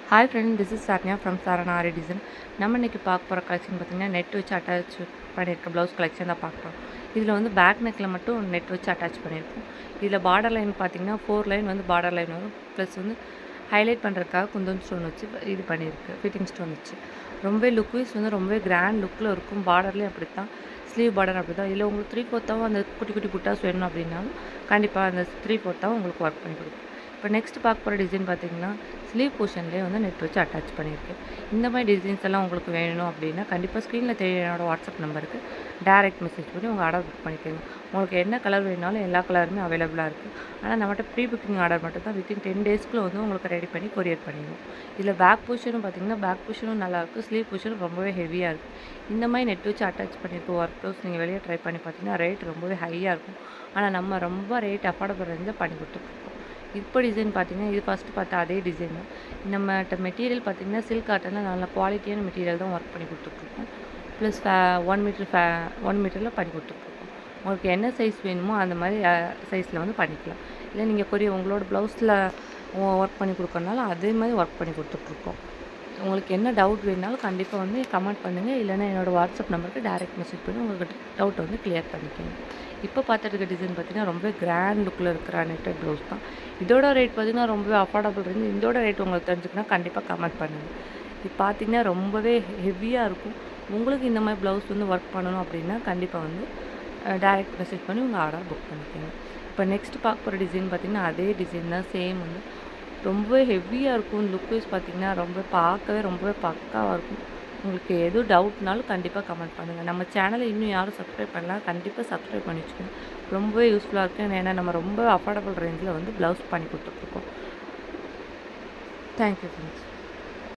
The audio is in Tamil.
hi friend this is Saranya from Sarana Aari design நம்ம இன்றைக்கி பார்க்க போகிற கலெக்ஷன் பார்த்திங்கன்னா நெட் வச்சு அட்டாச் பண்ணியிருக்க ப்ளவுஸ் கலெக்ஷன் தான் பார்க்குறோம் இதில் வந்து பேக் நெக்கில் மட்டும் நெட் வச்சு அட்டாச் பண்ணியிருக்கோம் இதில் பார்டர் லைன் பார்த்திங்கன்னா ஃபோர் லைன் வந்து பார்டர் லைன் வரும் ப்ளஸ் வந்து ஹைலைட் பண்ணுறதுக்காக குந்தன் ஸ்டோன் வச்சு இது பண்ணியிருக்கு ஃபிட்டிங் ஸ்டோன் வச்சு ரொம்ப லுக் வைஸ் வந்து ரொம்பவே கிராண்ட் லுக்கில் இருக்கும் பார்டர்லேயும் அப்படி தான் ஸ்லீவ் பார்டர் அப்படி தான் இல்லை உங்களுக்கு த்ரீ ஃபோர்த்தாவும் அந்த குட்டி குட்டி புட்டாஸ் வேணும் அப்படின்னாலும் கண்டிப்பாக அந்த த்ரீ ஃபோர்த்தாவும் உங்களுக்கு ஒர்க் பண்ணி கொடுக்கும் இப்போ நெக்ஸ்ட் பார்க்க போகிற டிசைன் பார்த்தீங்கன்னா ஸ்லீவ் போர்ஷன்லேயே வந்து நெட் வச்சு அட்டாச் பண்ணியிருக்கேன் இந்த மாதிரி டிசைன்ஸ் எல்லாம் உங்களுக்கு வேணும் அப்படின்னா கண்டிப்பாக ஸ்க்ரீனில் தெரிய என்னோட வாட்ஸ்அப் நம்பருக்கு டேரெக்ட் மெசேஜ் பண்ணி உங்கள் ஆர்டர் புக் பண்ணிக்கோங்க உங்களுக்கு என்ன கலர் வேணாலும் எல்லா கலருமே அவைலபிளாக இருக்குது ஆனால் நம்மகிட்ட ப்ரீ புக்கிங் ஆர்டர் மட்டும் தான் வித்தின் டென் டேஸ்க்குள்ளே வந்து உங்களுக்கு ரெடி பண்ணி கொரியர் பண்ணிடுவோம் இதில் பேக் பொசிஷனும் பார்த்தீங்கன்னா பேக் பொசிஷனும் நல்லாயிருக்கும் ஸ்லீவ் பொசிஷனும் ரொம்பவே ஹெவியாக இருக்குது இந்த மாதிரி நெட் வச்சு அட்டாச் பண்ணியிருக்க ஒர்க் ப்ளவுஸ் நீங்கள் வெளியே ட்ரை பண்ணி பார்த்தீங்கன்னா ரேட் ரொம்பவே ஹையாக இருக்கும் ஆனால் நம்ம ரொம்ப ரேட் அஃபோர்டபுள் ரேஞ்சில் பண்ணி கொடுத்துட்ருக்கோம் இப்போ டிசைன் பார்த்தீங்கன்னா இது ஃபஸ்ட்டு பார்த்தா அதே டிசைன் தான் நம்மகிட்ட மெட்டீரியல் பார்த்தீங்கன்னா சில்க் காட்டனில் நல்ல குவாலிட்டியான மெட்டீரியல் தான் ஒர்க் பண்ணி கொடுத்துட்ருக்கோம் ப்ளஸ் ஃபே ஒன் மீட்டர் ஃபே ஒன் மீட்டரில் பண்ணி கொடுத்துட்ருக்கோம் உங்களுக்கு என்ன சைஸ் வேணுமோ அந்த மாதிரி சைஸில் வந்து பண்ணிக்கலாம் இல்லை நீங்கள் கொரிய உங்களோட ப்ளவுஸில் ஒர்க் பண்ணி கொடுக்கறனால அதே மாதிரி ஒர்க் பண்ணி கொடுத்துட்ருக்கோம் உங்களுக்கு என்ன டவுட் வேணாலும் கண்டிப்பாக வந்து கமெண்ட் பண்ணுங்கள் இல்லைன்னா என்னோடய வாட்ஸ்அப் நம்பருக்கு டேரெக்ட் மெசேஜ் பண்ணி உங்களுக்கு டவுட்டை வந்து கிளியர் பண்ணிக்கோங்க இப்போ பார்த்துட்டு டிசைன் பார்த்தீங்கன்னா ரொம்ப கிராண்ட் லுக்கில் இருக்கிற நெட்டட் ப்ளவுஸ் தான் இதோட ரேட் பார்த்தீங்கன்னா ரொம்பவே அஃபோர்டபுள் இருந்து இதோட ரேட் உங்களுக்கு தெரிஞ்சுக்கணும் கண்டிப்பாக கமெண்ட் பண்ணுங்கள் இது பார்த்தீங்கன்னா ரொம்பவே ஹெவியாக இருக்கும் உங்களுக்கு இந்த மாதிரி ப்ளவுஸ் வந்து ஒர்க் பண்ணணும் அப்படின்னா கண்டிப்பாக வந்து டேரெக்ட் மெசேஜ் பண்ணி உங்கள் ஆர்டர் புக் பண்ணிக்கோங்க இப்போ நெக்ஸ்ட் பார்க்க போகிற டிசைன் பார்த்திங்கன்னா அதே டிசைன் தான் சேம் வந்து ரொம்பவே ஹெவியாக இருக்கும் லுக் வைஸ் பார்த்திங்கன்னா ரொம்ப பார்க்கவே ரொம்பவே பக்காவாக இருக்கும் உங்களுக்கு எதுவும் டவுட்னாலும் கண்டிப்பாக கமெண்ட் பண்ணுங்கள் நம்ம சேனலை இன்னும் யாரும் சப்ஸ்கிரைப் பண்ணலாம் கண்டிப்பாக சப்ஸ்கிரைப் பண்ணி வச்சுக்கோங்க ரொம்பவே யூஸ்ஃபுல்லாக இருக்கும் ஏன்னா நம்ம ரொம்ப அஃபோர்டபுள் ரேஞ்சில் வந்து ப்ளவுஸ் பண்ணி கொடுத்துட்ருக்கோம் தேங்க்யூ ஃப்ரெண்ட்ஸ்